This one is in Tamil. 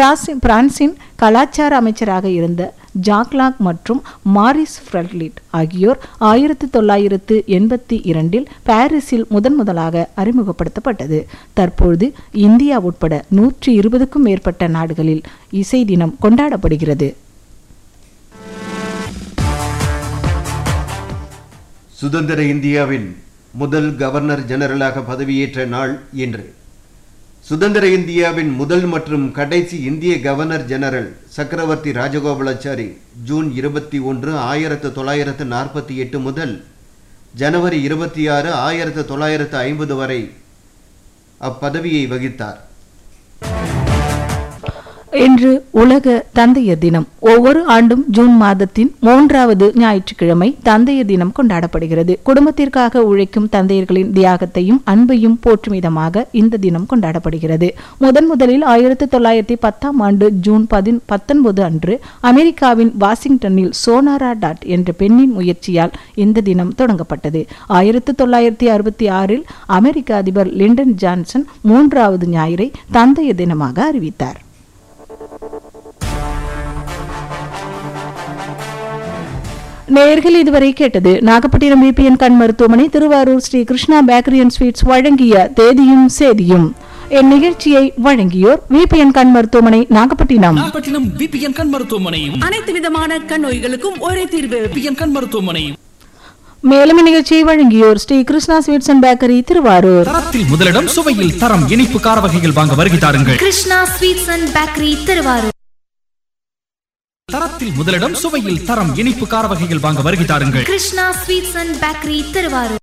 பிராசி- பிரான்சின் கலாச்சார அமைச்சராக இருந்த ஜாக்லாக் மற்றும் மாரிஸ் ஃப்ரெட்லிட் ஆகியோர் ஆயிரத்தி தொள்ளாயிரத்து எண்பத்தி இரண்டில் பாரிஸில் முதன் முதலாக அறிமுகப்படுத்தப்பட்டது தற்பொழுது இந்தியா உட்பட நூற்றி இருபதுக்கும் மேற்பட்ட நாடுகளில் இசை தினம் கொண்டாடப்படுகிறது சுதந்திர இந்தியாவின் முதல் கவர்னர் ஜெனரலாக பதவியேற்ற நாள் இன்று சுதந்திர இந்தியாவின் முதல் மற்றும் கடைசி இந்திய கவர்னர் ஜெனரல் சக்கரவர்த்தி ராஜகோபாலாச்சாரி ஜூன் இருபத்தி ஒன்று ஆயிரத்து தொள்ளாயிரத்து நாற்பத்தி எட்டு முதல் ஜனவரி இருபத்தி ஆறு ஆயிரத்து தொள்ளாயிரத்து ஐம்பது வரை அப்பதவியை வகித்தார் இன்று உலக தந்தையர் தினம் ஒவ்வொரு ஆண்டும் ஜூன் மாதத்தின் மூன்றாவது ஞாயிற்றுக்கிழமை தந்தையர் தினம் கொண்டாடப்படுகிறது குடும்பத்திற்காக உழைக்கும் தந்தையர்களின் தியாகத்தையும் அன்பையும் போற்றும் விதமாக இந்த தினம் கொண்டாடப்படுகிறது முதன் முதலில் ஆயிரத்தி தொள்ளாயிரத்தி பத்தாம் ஆண்டு ஜூன் பதின் பத்தொன்பது அன்று அமெரிக்காவின் வாஷிங்டனில் சோனாரா டாட் என்ற பெண்ணின் முயற்சியால் இந்த தினம் தொடங்கப்பட்டது ஆயிரத்தி தொள்ளாயிரத்தி அறுபத்தி ஆறில் அமெரிக்க அதிபர் லிண்டன் ஜான்சன் மூன்றாவது ஞாயிறை தந்தையர் தினமாக அறிவித்தார் நேயர்கள் இதுவரை கேட்டது நாகப்பட்டினம் பிபிஎன் கண் மருத்துவமனை Thiruvarur Sri Krishna bakery and sweets வழங்கிய தேதியும் சேதியும் இந்நிகழ்ச்சியை வழங்கியோர் விபிஎன் கண் மருத்துவமனை நாகப்பட்டினம் நாகப்பட்டினம் பிபிஎன் கண் மருத்துவமனை அனைத்து விதமான கண் நோய்களுக்கும் ஒரே தீர்வு பிபிஎன் கண் மருத்துவமனை மேலும் இந்நிகழ்ச்சியை வழங்கியோர் Sri Krishna sweets and bakery Thiruvarur தரத்தில் முதலிடம் சுவையில் தரம் இனிப்பு கார வகைகள் வாங்க வருகை தாருங்கள் Krishna sweets and bakery Thiruvarur தரத்தில் முதலிடம் சுவையில் தரம் இனிப்பு கார வகைகள் வாங்க வருகை தாருங்கள் Krishna sweets and bakery Thiruvarur